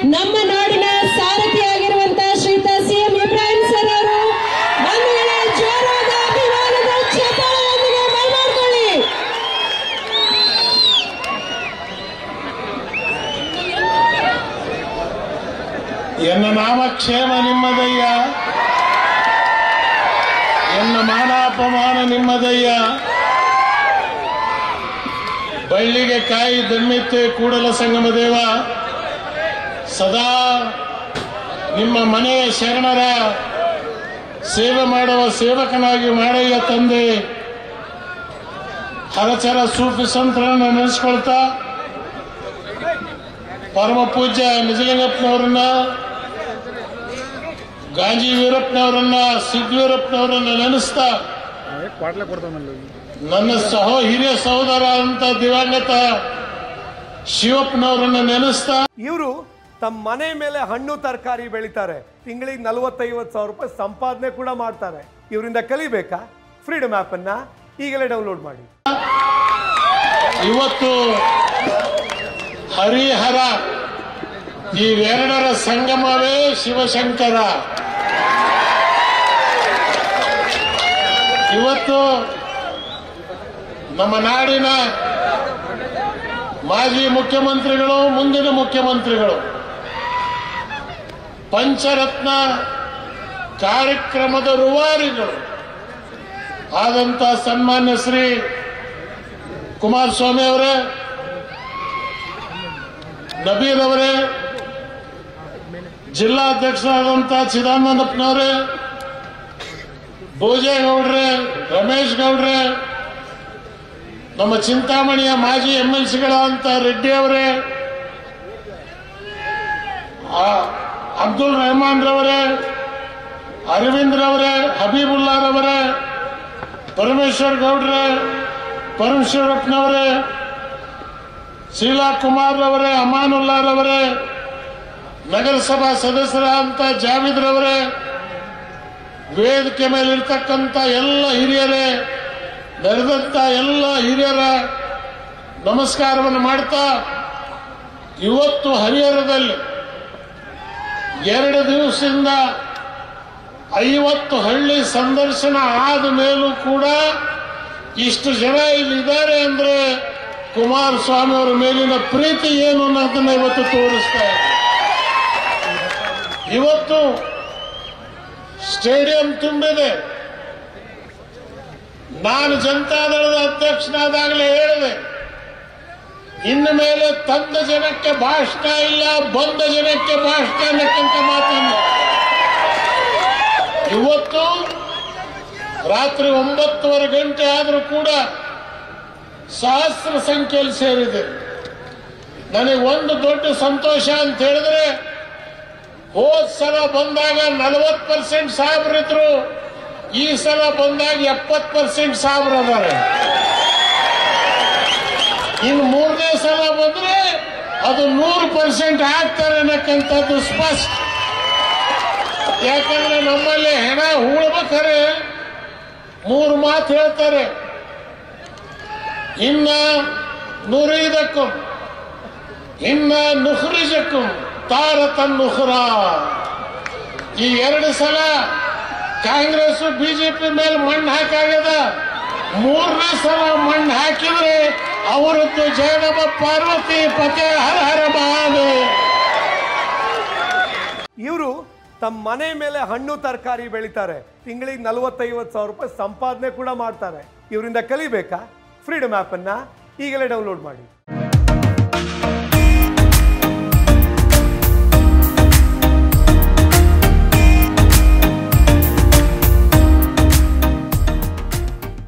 ನಮ್ಮ ನಾಡಿನ ಸಾರಥಿಯಾಗಿರುವಂತ ಶ್ರೀತ ಸಿಎಂ ಇಬ್ರಾಹಿಂ ಸರ್ ಅವರು ಒಂದು ವೇಳೆ ಜೋರಾದ ಅಭಿಮಾನದ ಚಪ್ಪಾಳೆಯೊಂದಿಗೆ ಮೈಮಾಡ್ಕೊಳ್ಳಿ ಎನ್ನ ನಾಮಕ್ಷೇಮ ನಿಮ್ಮದಯ್ಯ ಎನ್ನ ಮಾನಾಪಮಾನ ನಿಮ್ಮದಯ್ಯ ಬಳ್ಳಿಗೆ ಕಾಯಿ ದಮ್ಮಿತ್ತೆ ಕೂಡಲ ಸಂಗಮ ದೇವ ಸದಾ ನಿಮ್ಮ ಮನೆಯ ಶರಣರ ಸೇವೆ ಮಾಡುವ ಸೇವಕನಾಗಿ ಮಾಡಯ್ಯ ತಂದೆ ಹರಚರ ಸೂಫಿ ಸಂತರನ್ನು ನೆನೆಸ್ಕೊಳ್ತಾ ಪರಮ ಪೂಜ್ಯ ನಿಜಲಿಂಗಪ್ಪನವರನ್ನ ಗಾಂಜಿ ವೀರಪ್ಪನವರನ್ನ ಸಿದ್ದವೀರಪ್ಪನವರನ್ನ ನೆನೆಸ್ತಾ ಕ್ವಾಟ್ಲೆ ಕೊಡ್ತಾನಲ್ಲ ನನ್ನ ಸಹೋ ಹಿರಿಯ ಸಹೋದರ ಅಂತ ದಿವಂಗತ ಶಿವಪ್ಪನವರನ್ನ ನೆನೆಸ್ತಾ ಇವರು ತಮ್ಮ ಮನೆ ಮೇಲೆ ಹಣ್ಣು ತರಕಾರಿ ಬೆಳಿತಾರೆ ತಿಂಗಳಿಗೆ ನಲವತ್ತೈವತ್ತು ಸಾವಿರ ರೂಪಾಯಿ ಸಂಪಾದನೆ ಕೂಡ ಮಾಡ್ತಾರೆ ಇವರಿಂದ ಕಲಿಬೇಕಾ ಫ್ರೀಡಮ್ ಅನ್ನ ಈಗಲೇ ಡೌನ್ಲೋಡ್ ಮಾಡಿ ಇವತ್ತು ಹರಿಹರ ಇವೆರಡರ ಸಂಗಮವೇ ಶಿವಶಂಕರ ಇವತ್ತು ನಮ್ಮ ನಾಡಿನ ಮಾಜಿ ಮುಖ್ಯಮಂತ್ರಿಗಳು ಮುಂದಿನ ಮುಖ್ಯಮಂತ್ರಿಗಳು ಪಂಚರತ್ನ ಕಾರ್ಯಕ್ರಮದ ರೂವಾರಿಗಳು ಆದಂತ ಸನ್ಮಾನ್ಯ ಶ್ರೀ ಕುಮಾರಸ್ವಾಮಿ ಅವರೇ ನಬೀರ್ ಅವರೇ ಜಿಲ್ಲಾಧ್ಯಕ್ಷರಾದಂಥ ಚಿದಾನಂದಪ್ಪನವರೇ ಭೋಜೇಗೌಡ್ರೆ ರಮೇಶ್ ಗೌಡ್ರೆ ನಮ್ಮ ಚಿಂತಾಮಣಿಯ ಮಾಜಿ ಎಂ ಎಲ್ ಸಿಗಳಂತ ರೆಡ್ಡಿ ಅವರೇ ಆ, ಅಬ್ದುಲ್ ರೆಹಮಾನ್ ರವರೇ ಅರವಿಂದ್ ರವರೇ ಹಬೀಬುಲ್ಲಾ ರವರೇ ಪರಮೇಶ್ವರ್ ಗೌಡ್ರೆ ಪರಮೇಶ್ವರಪ್ಪನವರೇ ಶೀಲಾ ಕುಮಾರ್ ರವರೇ ಅಮಾನುಲ್ಲಾ ರವರೇ ನಗರಸಭಾ ಸದಸ್ಯರಾದಂಥ ಜಾವೀದ್ ರವರೇ ವೇದಿಕೆ ಮೇಲಿರ್ತಕ್ಕಂಥ ಎಲ್ಲ ಹಿರಿಯರೇ ನೆರೆದಂಥ ಎಲ್ಲ ಹಿರಿಯರ ನಮಸ್ಕಾರವನ್ನು ಮಾಡ್ತಾ ಇವತ್ತು ಹರಿಹರದಲ್ಲಿ ಎರಡು ದಿವಸದಿಂದ ಐವತ್ತು ಹಳ್ಳಿ ಸಂದರ್ಶನ ಆದ ಮೇಲೂ ಕೂಡ ಇಷ್ಟು ಜನ ಇಲ್ಲಿದ್ದಾರೆ ಅಂದ್ರೆ ಕುಮಾರಸ್ವಾಮಿ ಅವರ ಮೇಲಿನ ಪ್ರೀತಿ ಏನು ಅನ್ನೋದನ್ನ ಇವತ್ತು ತೋರಿಸ್ತಾ ಇದೆ ಇವತ್ತು ಸ್ಟೇಡಿಯಂ ತುಂಬಿದೆ ನಾನು ಜನತಾದಳದ ಅಧ್ಯಕ್ಷನಾದಾಗಲೇ ಹೇಳಿದೆ ಇನ್ನು ಮೇಲೆ ತಂದ ಜನಕ್ಕೆ ಭಾಷಣ ಇಲ್ಲ ಬಂದ ಜನಕ್ಕೆ ಭಾಷಣ ಅನ್ನಕ್ಕಂತ ಮಾತನ್ನ ಇವತ್ತು ರಾತ್ರಿ ಒಂಬತ್ತುವರೆ ಗಂಟೆ ಆದರೂ ಕೂಡ ಸಹಸ್ರ ಸಂಖ್ಯೆಯಲ್ಲಿ ಸೇರಿದೆ ನನಗೆ ಒಂದು ದೊಡ್ಡ ಸಂತೋಷ ಅಂತ ಹೇಳಿದ್ರೆ ಹೋದ್ ಸಲ ಬಂದಾಗ ನಲವತ್ತು ಪರ್ಸೆಂಟ್ ಸಾಹೇಬ್ರಿದ್ರು ಈ ಸಲ ಬಂದಾಗ ಎಪ್ಪತ್ತು ಪರ್ಸೆಂಟ್ ಸಾಹೇಬ್ರು ಅದಾರೆ ಇನ್ನು ಮೂರನೇ ಸಲ ಬಂದ್ರೆ ಅದು ನೂರು ಪರ್ಸೆಂಟ್ ಆಗ್ತಾರೆ ಅನ್ನಕ್ಕಂಥದ್ದು ಸ್ಪಷ್ಟ ಯಾಕಂದ್ರೆ ನಮ್ಮಲ್ಲಿ ಹೆಣ ಹೂಳ್ಬೇಕಾರೆ ಮೂರು ಮಾತು ಹೇಳ್ತಾರೆ ಇನ್ನ ನುರಿದಕ್ಕೂ ಇನ್ನ ನುಹ್ರಿಜಕ್ಕೂ ತಾರತ ನುಹ್ರ ಈ ಎರಡು ಸಲ ಕಾಂಗ್ರೆಸ್ ಬಿಜೆಪಿ ಮೇಲೆ ಮಣ್ಣು ಹಾಕಾಗ್ಯದ ಮೂರನೇ ಸಲ ಮಣ್ಣು ಹಾಕಿದ್ರೆ ಅವರದ್ದು ಜಯನಮ್ಮ ಪಾರ್ವತಿ ಪತೆ ಹರ ಹರ ಮಹಾದೇವ್ ಇವರು ತಮ್ಮ ಮನೆ ಮೇಲೆ ಹಣ್ಣು ತರಕಾರಿ ಬೆಳಿತಾರೆ ತಿಂಗಳಿಗೆ ನಲವತ್ತೈವತ್ತು ಸಾವಿರ ರೂಪಾಯಿ ಸಂಪಾದನೆ ಕೂಡ ಮಾಡ್ತಾರೆ ಇವರಿಂದ ಕಲಿಬೇಕಾ ಫ್ರೀಡಮ್ ಅನ್ನ ಈಗಲೇ ಡೌನ್ಲೋಡ್ ಮಾಡಿ